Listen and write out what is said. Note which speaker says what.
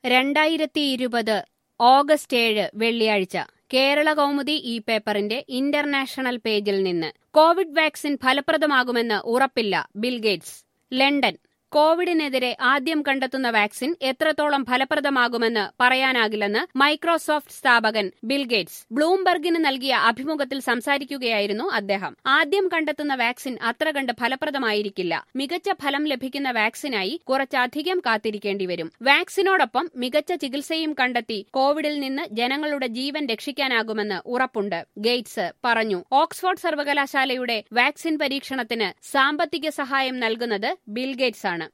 Speaker 1: രണ്ടായിരത്തി ഇരുപത് ഓഗസ്റ്റ് ഏഴ് വെള്ളിയാഴ്ച കേരള കൗമുദി ഈ പേപ്പറിന്റെ ഇന്റർനാഷണൽ പേജിൽ നിന്ന് കോവിഡ് വാക്സിൻ ഫലപ്രദമാകുമെന്ന് ഉറപ്പില്ല ബിൽഗേറ്റ്സ് ലണ്ടൻ കോവിഡിനെതിരെ ആദ്യം കണ്ടെത്തുന്ന വാക്സിൻ എത്രത്തോളം ഫലപ്രദമാകുമെന്ന് പറയാനാകില്ലെന്ന് മൈക്രോസോഫ്റ്റ് സ്ഥാപകൻ ബിൽഗേറ്റ്സ് ബ്ലൂംബർഗിന് നൽകിയ അഭിമുഖത്തിൽ സംസാരിക്കുകയായിരുന്നു അദ്ദേഹം ആദ്യം കണ്ടെത്തുന്ന വാക്സിൻ അത്ര കണ്ട് ഫലപ്രദമായിരിക്കില്ല മികച്ച ഫലം ലഭിക്കുന്ന വാക്സിനായി കുറച്ചധികം കാത്തിരിക്കേണ്ടി വരും വാക്സിനോടൊപ്പം മികച്ച ചികിത്സയും കണ്ടെത്തി കോവിഡിൽ നിന്ന് ജനങ്ങളുടെ ജീവൻ രക്ഷിക്കാനാകുമെന്ന് ഉറപ്പുണ്ട് ഗേറ്റ്സ് പറഞ്ഞു ഓക്സ്ഫോർഡ് സർവകലാശാലയുടെ വാക്സിൻ പരീക്ഷണത്തിന് സാമ്പത്തിക സഹായം നൽകുന്നത് ബിൽഗേറ്റ്സ് ആണ്